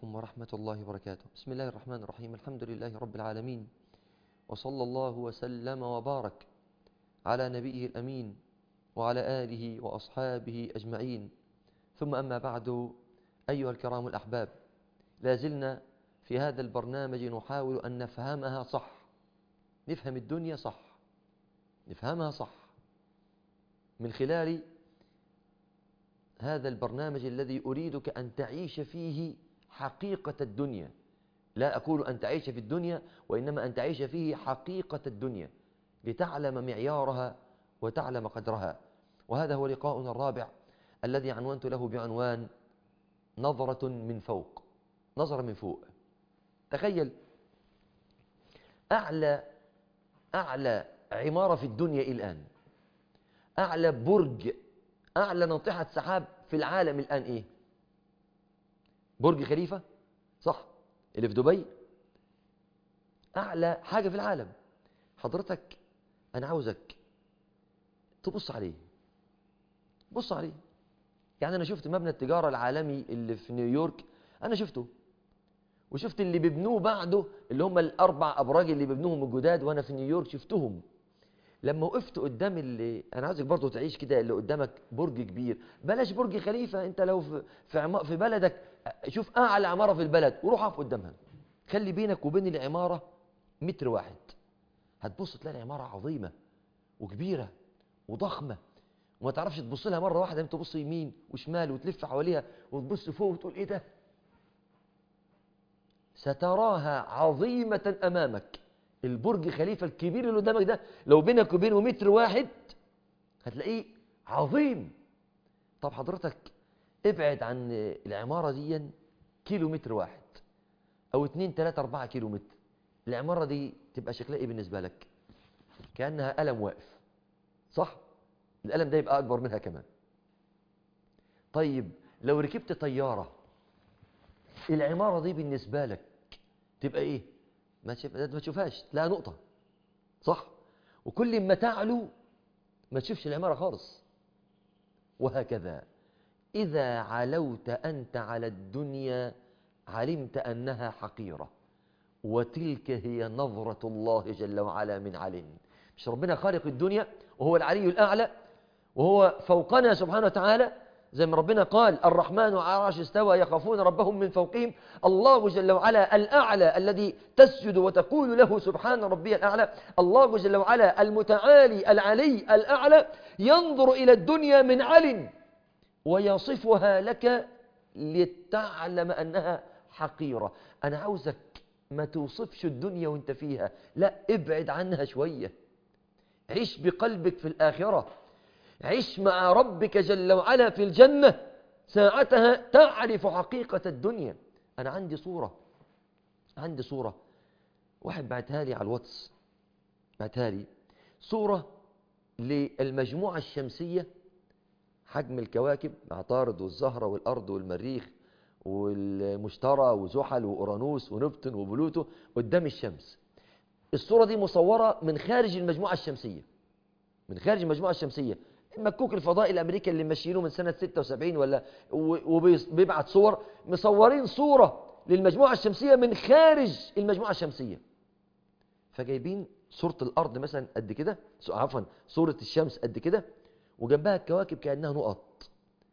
عليكم ورحمة الله وبركاته بسم الله الرحمن الرحيم الحمد لله رب العالمين وصلى الله وسلم وبارك على نبيه الأمين وعلى آله وأصحابه أجمعين ثم أما بعد أيها الكرام الأحباب لا زلنا في هذا البرنامج نحاول أن نفهمها صح نفهم الدنيا صح نفهمها صح من خلال هذا البرنامج الذي أريدك أن تعيش فيه حقيقة الدنيا لا أقول أن تعيش في الدنيا وإنما أن تعيش فيه حقيقة الدنيا لتعلم معيارها وتعلم قدرها وهذا هو لقاؤنا الرابع الذي عنونت له بعنوان نظرة من فوق نظرة من فوق تخيل أعلى أعلى عمارة في الدنيا الآن أعلى برج أعلى ناطحة سحاب في العالم الآن إيه برج خليفة صح اللي في دبي أعلى حاجة في العالم حضرتك أنا عاوزك تبص عليه بص عليه يعني أنا شفت مبنى التجارة العالمي اللي في نيويورك أنا شفته وشفت اللي بيبنوه بعده اللي هم الأربع أبراج اللي بيبنوهم الجداد وأنا في نيويورك شفتهم لما وقفت قدام اللي انا عاوزك برضه تعيش كده اللي قدامك برج كبير بلاش برج خليفه انت لو في في, عم... في بلدك شوف اعلى عماره في البلد وروح اقف قدامها خلي بينك وبين العماره متر واحد هتبص تلاقي العماره عظيمه وكبيره وضخمه وما تعرفش تبص لها مره واحده انت تبص يمين وشمال وتلف حواليها وتبص فوق وتقول ايه ده ستراها عظيمه امامك البرج خليفة الكبير اللي قدامك ده لو بينك وبينه متر واحد هتلاقيه عظيم طب حضرتك ابعد عن العمارة دي كيلو متر واحد او اتنين تلاتة اربعة كيلو متر العمارة دي تبقى شكلها ايه بالنسبة لك كأنها قلم واقف صح القلم ده يبقى اكبر منها كمان طيب لو ركبت طيارة العمارة دي بالنسبة لك تبقى ايه ما ما تشوفهاش تلاقيها نقطة صح وكل ما تعلو ما تشوفش العمارة خالص وهكذا إذا علوت أنت على الدنيا علمت أنها حقيرة وتلك هي نظرة الله جل وعلا من علم مش ربنا خالق الدنيا وهو العلي الأعلى وهو فوقنا سبحانه وتعالى زي ما ربنا قال الرحمن على العرش استوى يخافون ربهم من فوقهم الله جل وعلا الأعلى الذي تسجد وتقول له سبحان ربي الأعلى الله جل وعلا المتعالي العلي الأعلى ينظر إلى الدنيا من علم ويصفها لك لتعلم أنها حقيرة أنا عاوزك ما توصفش الدنيا وانت فيها لا ابعد عنها شوية عيش بقلبك في الآخرة عش مع ربك جل وعلا في الجنة ساعتها تعرف حقيقة الدنيا أنا عندي صورة عندي صورة واحد بعتها لي على الواتس بعتها لي صورة للمجموعة الشمسية حجم الكواكب عطارد والزهرة والأرض والمريخ والمشتري وزحل وأورانوس ونبتون وبلوتو قدام الشمس الصورة دي مصورة من خارج المجموعة الشمسية من خارج المجموعة الشمسية المكوك الفضائي الامريكي اللي ماشيينه من سنه 76 ولا وبيبعت صور مصورين صوره للمجموعه الشمسيه من خارج المجموعه الشمسيه فجايبين صوره الارض مثلا قد كده عفوا صوره الشمس قد كده وجنبها الكواكب كانها نقط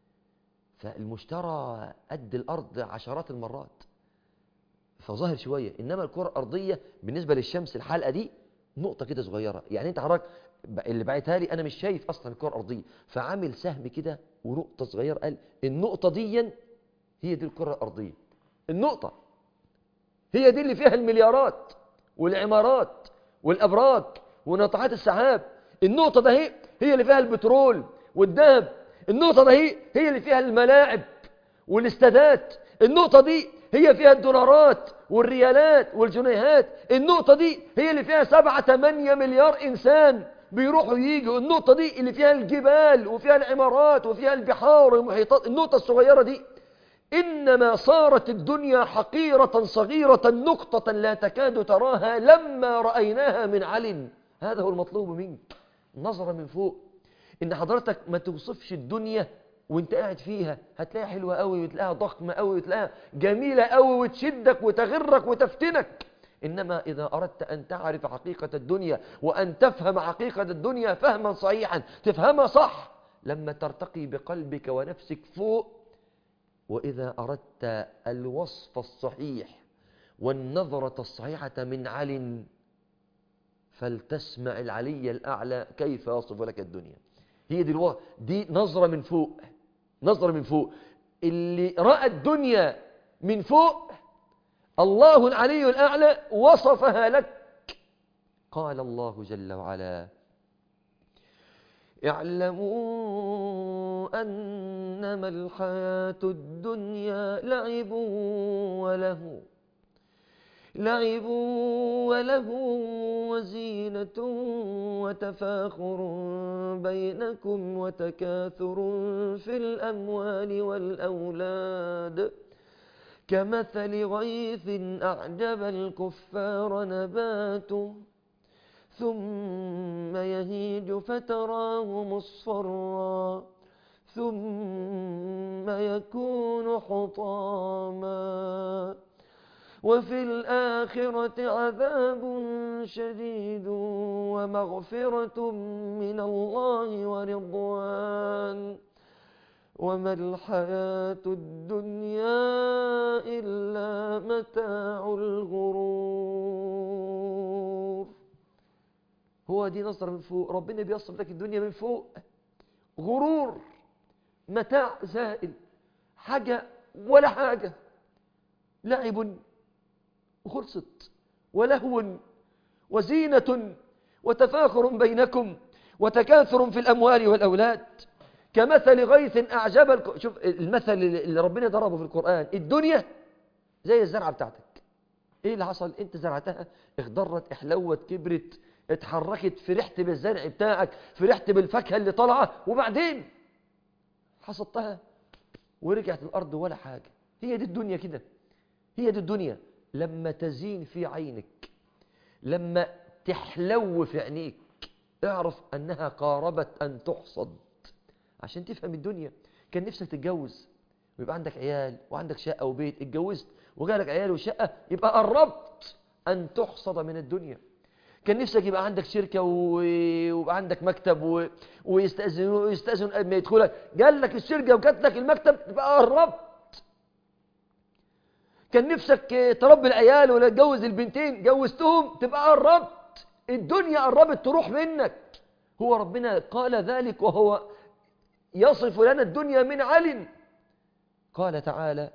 فالمشترى قد الارض عشرات المرات فظاهر شويه انما الكره الارضيه بالنسبه للشمس الحلقه دي نقطه كده صغيره يعني انت حضرتك اللي بعتها لي انا مش شايف اصلا الكره الارضيه فعامل سهم كده ونقطه صغيره قال النقطه دي هي دي الكره الارضيه النقطه هي دي اللي فيها المليارات والعمارات والابراج وناطحات السحاب النقطه ده هي هي اللي فيها البترول والذهب النقطه ده هي هي اللي فيها الملاعب والاستادات النقطه دي هي فيها الدولارات والريالات والجنيهات النقطة دي هي اللي فيها سبعة تمانية مليار إنسان بيروحوا ييجوا النقطة دي اللي فيها الجبال وفيها العمارات وفيها البحار والمحيطات النقطة الصغيرة دي إنما صارت الدنيا حقيرة صغيرة نقطة لا تكاد تراها لما رأيناها من علم هذا هو المطلوب منك نظرة من فوق إن حضرتك ما توصفش الدنيا وانت قاعد فيها هتلاقيها حلوة قوي وتلاقيها ضخمة قوي وتلاقيها جميلة قوي وتشدك وتغرك وتفتنك إنما إذا أردت أن تعرف حقيقة الدنيا وأن تفهم حقيقة الدنيا فهما صحيحا تفهمها صح لما ترتقي بقلبك ونفسك فوق وإذا أردت الوصف الصحيح والنظرة الصحيحة من عل فلتسمع العلي الأعلى كيف يصف لك الدنيا هي دي, الو... دي نظرة من فوق نظرة من فوق اللي رأى الدنيا من فوق الله العلي الأعلى وصفها لك قال الله جل وعلا اعلموا أنما الحياة الدنيا لعب وله لعب وله وزينة وتفاخر بينكم وتكاثر في الأموال والأولاد كمثل غيث أعجب الكفار نباته ثم يهيج فتراه مصفرا ثم يكون حطاما وفي الآخرة عذاب شديد ومغفرة من الله ورضوان وما الحياة الدنيا إلا متاع الغرور هو دي نظرة من فوق ربنا بيصف لك الدنيا من فوق غرور متاع زائل حاجة ولا حاجة لعب وخلصت ولهو وزينة وتفاخر بينكم وتكاثر في الأموال والأولاد كمثل غيث أعجب الك... شوف المثل اللي ربنا ضربه في القرآن الدنيا زي الزرعة بتاعتك ايه اللي حصل انت زرعتها اخضرت احلوت كبرت اتحركت فرحت بالزرع بتاعك فرحت بالفاكهة اللي طالعة وبعدين حصدتها ورجعت الأرض ولا حاجة هي دي الدنيا كده هي دي الدنيا لما تزين في عينك لما تحلو في عينيك اعرف أنها قاربت أن تحصد عشان تفهم الدنيا كان نفسك تتجوز ويبقى عندك عيال وعندك شقة وبيت اتجوزت وجالك عيال وشقة يبقى قربت أن تحصد من الدنيا كان نفسك يبقى عندك شركة ويبقى عندك مكتب و... ويستأذن ويستأذن قبل ما يدخلك جال لك الشركة وجات لك المكتب تبقى قربت كان نفسك تربي العيال ولا تجوز البنتين جوزتهم تبقى قربت الدنيا قربت تروح منك هو ربنا قال ذلك وهو يصف لنا الدنيا من عل قال تعالى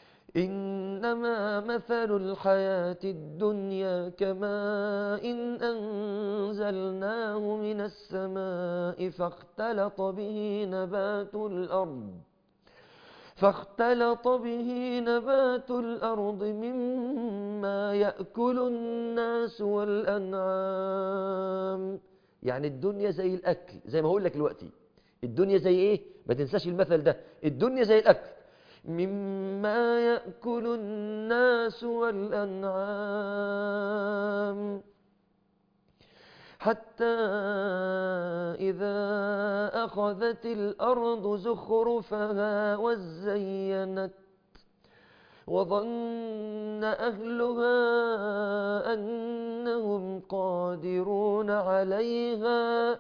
إنما مثل الحياة الدنيا كماء إن أنزلناه من السماء فاختلط به نبات الأرض فاختلط به نبات الأرض مما يأكل الناس والأنعام يعني الدنيا زي الأكل زي ما هقول لك دلوقتي الدنيا زي إيه ما تنساش المثل ده الدنيا زي الأكل مما يأكل الناس والأنعام حتى إذا أخذت الأرض زخرفها وزينت وظن أهلها أنهم قادرون عليها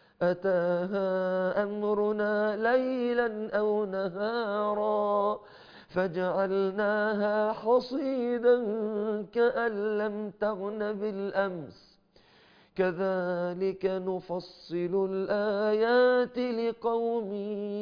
أتاها أمرنا ليلا أو نهارا فجعلناها حصيدا كأن لم تغن بالأمس كذلك نفصل الآيات لقوم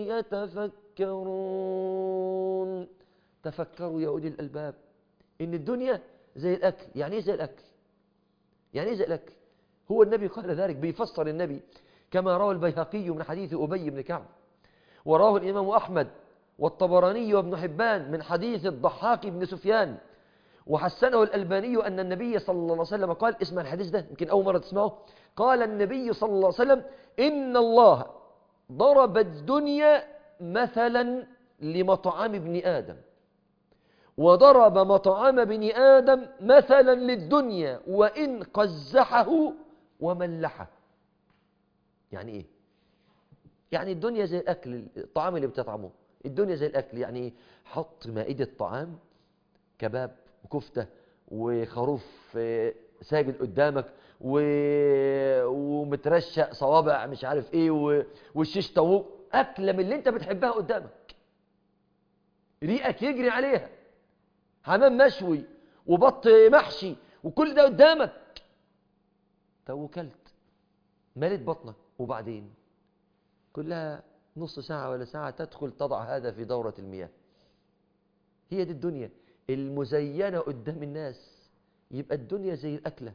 يتفكرون تفكروا يا أولي الألباب إن الدنيا زي الأكل يعني إيه زي الأكل يعني إيه زي الأكل هو النبي قال ذلك بيفسر النبي كما روى البيهقي من حديث أبي بن كعب وراه الإمام أحمد والطبراني وابن حبان من حديث الضحاك بن سفيان وحسنه الألباني أن النبي صلى الله عليه وسلم قال اسمع الحديث ده يمكن أول مرة تسمعه قال النبي صلى الله عليه وسلم إن الله ضرب الدنيا مثلا لمطعم ابن آدم وضرب مطعم ابن آدم مثلا للدنيا وإن قزحه وملحه يعني إيه يعني الدنيا زي الأكل الطعام اللي بتطعمه الدنيا زي الأكل يعني حط مائدة طعام كباب وكفتة وخروف آه، ساجد قدامك و... ومترشق صوابع مش عارف ايه و... والشيش طاووق أكلة من اللي انت بتحبها قدامك ريقك يجري عليها حمام مشوي وبط محشي وكل ده قدامك توكلت ملت بطنك وبعدين كلها نص ساعة ولا ساعة تدخل تضع هذا في دورة المياه هي دي الدنيا المزينة قدام الناس يبقى الدنيا زي الأكلة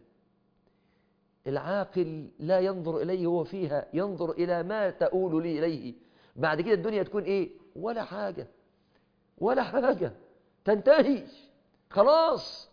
العاقل لا ينظر إليه هو فيها ينظر إلى ما تؤول لي إليه بعد كده الدنيا تكون إيه ولا حاجة ولا حاجة تنتهي خلاص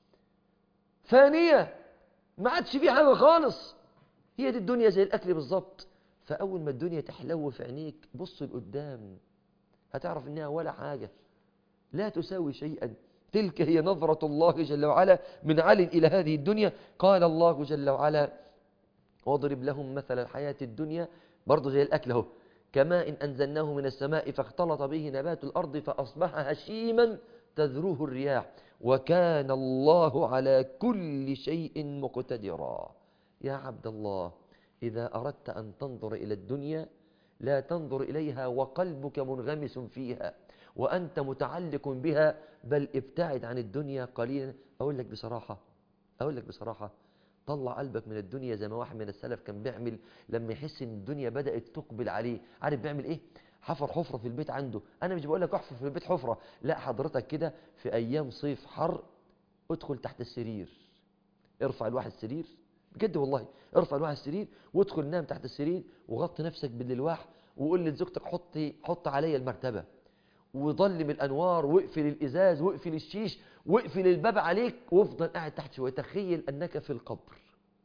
ثانية ما عادش في حاجة خالص هي دي الدنيا زي الأكل بالظبط فأول ما الدنيا تحلو في عينيك بص لقدام هتعرف إنها ولا حاجة لا تساوي شيئا تلك هي نظرة الله جل وعلا من عل إلى هذه الدنيا قال الله جل وعلا واضرب لهم مثل الحياة الدنيا برضه زي الأكل اهو كماء إن أنزلناه من السماء فاختلط به نبات الأرض فأصبح هشيما تذروه الرياح وكان الله على كل شيء مقتدرا يا عبد الله إذا أردت أن تنظر إلى الدنيا لا تنظر إليها وقلبك منغمس فيها وأنت متعلق بها بل ابتعد عن الدنيا قليلا أقول لك بصراحة أقول لك بصراحة طلع قلبك من الدنيا زي ما واحد من السلف كان بيعمل لما يحس ان الدنيا بدأت تقبل عليه عارف بيعمل ايه حفر حفرة في البيت عنده انا مش بقول لك احفر في البيت حفرة لا حضرتك كده في ايام صيف حر ادخل تحت السرير ارفع الواحد السرير بجد والله ارفع الواحد السرير وادخل نام تحت السرير وغطي نفسك باللواح وقول لزوجتك حطي حط عليا المرتبة وضلم الانوار واقفل الازاز واقفل الشيش واقفل الباب عليك وافضل قاعد تحت شويه تخيل انك في القبر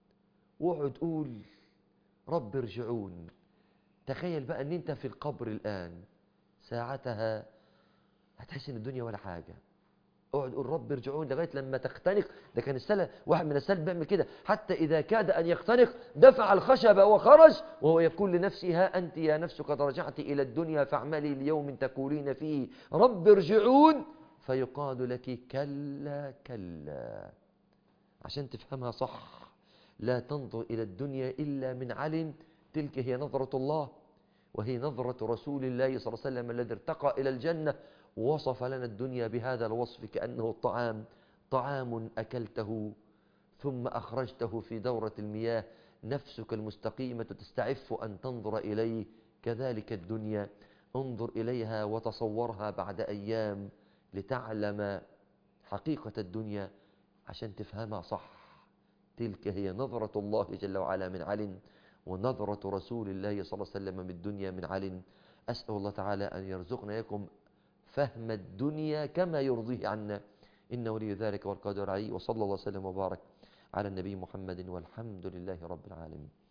واقعد قول رب ارجعون تخيل بقى ان انت في القبر الان ساعتها هتحس ان الدنيا ولا حاجه اقعد قول رب ارجعون لغايه لما تختنق ده كان السلف واحد من السلف بيعمل كده حتى اذا كاد ان يختنق دفع الخشب وخرج وهو يقول لنفسه ها انت يا نفس قد رجعت الى الدنيا فاعملي ليوم تقولين فيه رب ارجعون فيقال لك كلا كلا عشان تفهمها صح لا تنظر إلى الدنيا إلا من علم تلك هي نظرة الله وهي نظرة رسول الله صلى الله عليه وسلم الذي ارتقى إلى الجنة ووصف لنا الدنيا بهذا الوصف كأنه الطعام طعام أكلته ثم أخرجته في دورة المياه نفسك المستقيمة تستعف أن تنظر إليه كذلك الدنيا انظر إليها وتصورها بعد أيام لتعلم حقيقة الدنيا عشان تفهمها صح تلك هي نظرة الله جل وعلا من علم ونظرة رسول الله صلى الله عليه وسلم من الدنيا من علم أسأل الله تعالى أن يرزقنا لكم فهم الدنيا كما يرضيه عنا إنه ولي ذلك والقادر عليه وصلى الله وسلم وبارك على النبي محمد والحمد لله رب العالمين